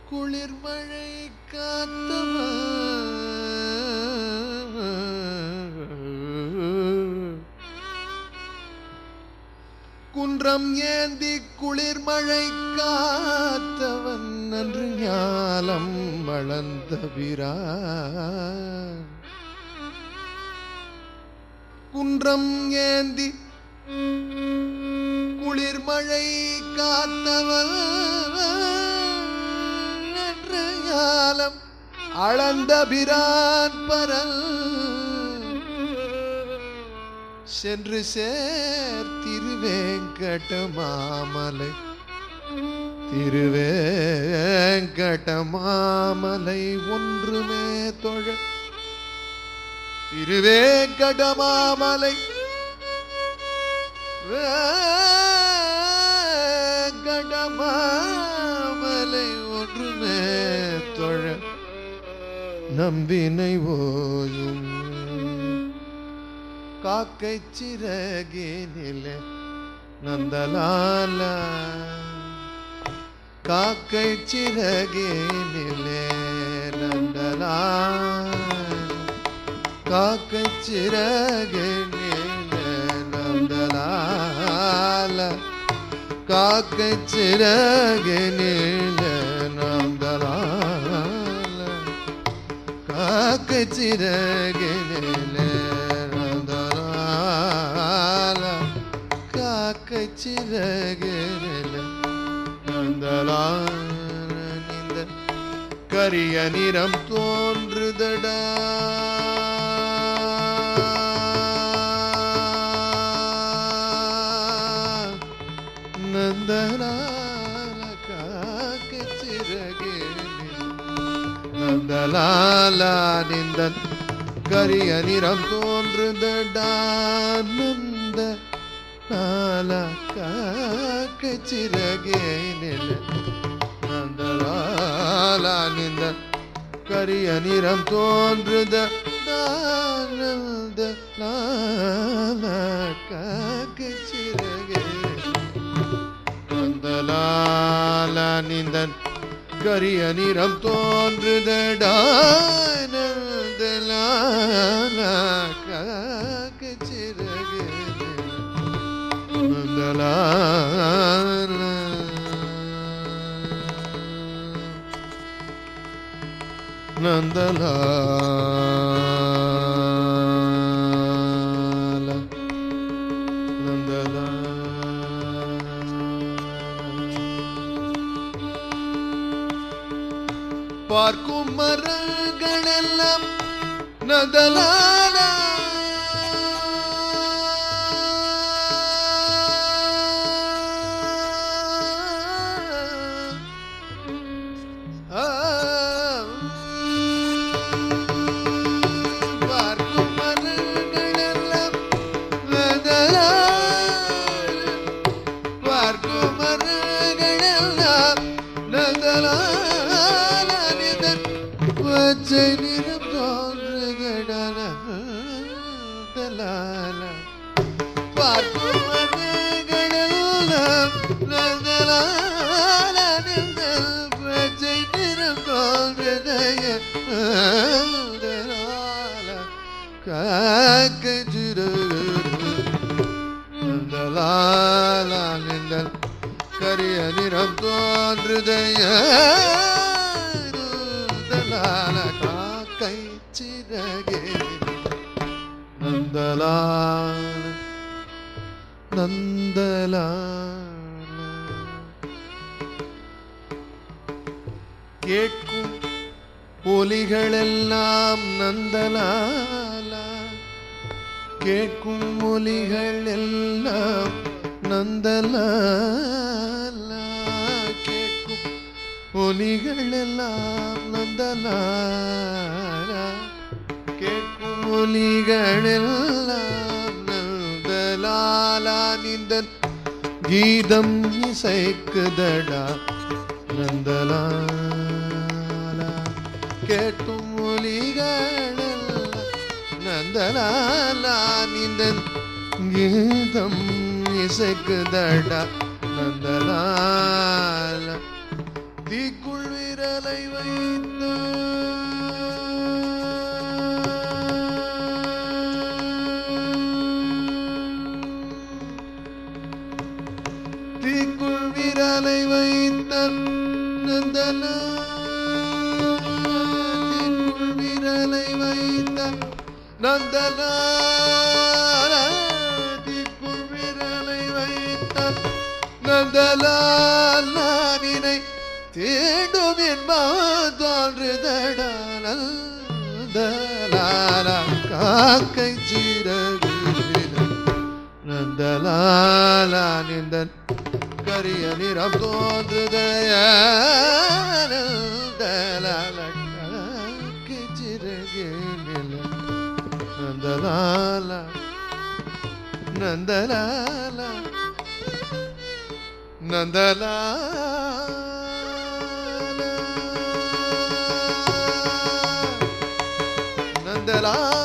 குளிர்மழை காத்தவன் குன்றம் ஏந்தி குளிர்மழை காத்தவன் நன்று ஞாலம் வளர்ந்த பிரான் குன்றம் ஏந்தி குளிர்மழை காத்தவன் நன்று ஞாலம் அளந்த பிரான் பரல் சென்று சேர் திருவேங்கட மாமலை திருவேங்கட மாமலை ஒன்றுமே தொழ திருவேங்கட மாமலை வேங்கட மாமலை ஒன்றுமே தொழ நம்பினை ஓயும் காக்கை சிறகினிலே நந்தலால காக்கை சிறகினிலே நந்தலால காக்கை சிறகினிலே நந்தலால காக்கை சிறகினிலே நந்தலால காக்கை சிறகினிலே நந்தலால காக்கை சிறகினிலே நந்தலால இந்த கரிய நிறம் தோன்றுதடா நந்தலால காக்கை சிறகினிலே நந்தலாலா நிந்தன் கரிய நிறம் தோன்றுதடா நந்த நாலா காக்க சிறகே நில நந்தலாலா நிந்தன் கரிய நிறம் தோன்றுதடா நந்த லாலா காக்க சிறகே நந்தலாலா நிந்தன் கரிய நிறம் தோன்றுதடா நந்தலாலா காக்க சிறகு நந்தலாலா நந்தலாலா பார்க்கும் மரங்களெல்லாம் நதலால பார்க்கும் மரங்களெல்லாம் நதலால பார்க்கும் மரங்களெல்லாம் நந்தலாலிதன் பச்சை நிறம் தோன்றுதடன நந்தலால பார்க்கும் மரங்களெல்லாம் நந்தலாலிதன் பச்சை நிறம் தோன்றுதைய நந்தலால காக்க நந்தலாலிந்தன் கரிய நிறம் தோன்றுதைய நந்தலால காக்கை சிறகே நந்தலால நந்தலால கேட்கும் ஒலிகளெல்லாம் நந்தலாலா கேட்கும் ஒலிகள் எல்லாம் நந்தலாலா கேட்கும் ஒலிகள் எல்லாம் நந்தலாலா கேட்கும் ஒலிகள் எல்லாம் நந்தலாலா நிந்தன் கீதம் இசைக்குதடா நந்தலாலா கேட்கும் ஒலிகள் நந்தலாலா நிந்தன் கீதம் இசைக்குதடா நந்தலாலா தீக்குள் விரலை வைத்து தீக்குள் விரலை வைத்த நந்தன தீக்குள் விரலை வைத்த நந்தன தீக்குள் விரலை வைத்த நந்தலால் நானினை தேடும் என்பவன் தோன்றுதடா நந்தலால காக்கை சிறகு நந்தலாலா நிந்தன் கரிய நிறம் தோன்றுதய நந்தலால காக்கை சிறகு நந்தலாலா நந்தலாலா நந்தலா நந்தலா